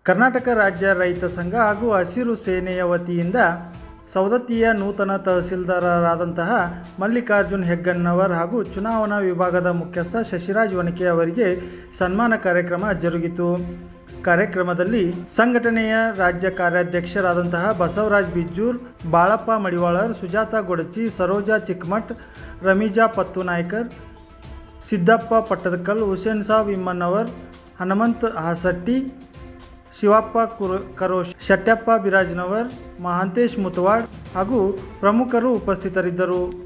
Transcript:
ಕರ್ನಾಟಕ ರಾಜ್ಯ ರೈತ ಸಂಘ ಹಾಗೂ ಹಸಿರು ಸೇನೆಯ ವತಿಯಿಂದ ಸವದತ್ತಿಯ ನೂತನ ತಹಸೀಲ್ದಾರರಾದಂತಹ ಮಲ್ಲಿಕಾರ್ಜುನ್ ಹೆಗ್ಗನ್ನವರ್ ಹಾಗೂ ಚುನಾವಣಾ ವಿಭಾಗದ ಮುಖ್ಯಸ್ಥ ಶಶಿರಾಜ್ ವಣಿಕೆ ಅವರಿಗೆ ಸನ್ಮಾನ ಕಾರ್ಯಕ್ರಮ ಜರುಗಿತು ಕಾರ್ಯಕ್ರಮದಲ್ಲಿ ಸಂಘಟನೆಯ ರಾಜ್ಯ ಕಾರ್ಯಾಧ್ಯಕ್ಷರಾದಂತಹ ಬಸವರಾಜ್ ಬಿಜ್ಜೂರ್ ಬಾಳಪ್ಪ ಮಡಿವಾಳರ್ ಸುಜಾತ ಗೊಡಚಿ ಸರೋಜಾ ಚಿಕ್ಮಠ್ ರಮೀಜಾ ಪತ್ತುನಾಯ್ಕರ್ ಸಿದ್ದಪ್ಪ ಪಟ್ಟದಕಲ್ ಹುಸೇನ್ ಸಾಬ್ ಇಮ್ಮನ್ನವರ್ ಹನುಮಂತ್ ಹಾಸಟ್ಟಿ ಶಿವಪ್ಪ ಕುರ್ ಕರೋಶ್ ಶೆಟ್ಟಪ್ಪ ಬಿರಾಜ್ನವರ್ ಮಹಾಂತೇಶ್ ಮುತವಾಡ್ ಹಾಗೂ ಪ್ರಮುಖರು ಉಪಸ್ಥಿತರಿದ್ದರು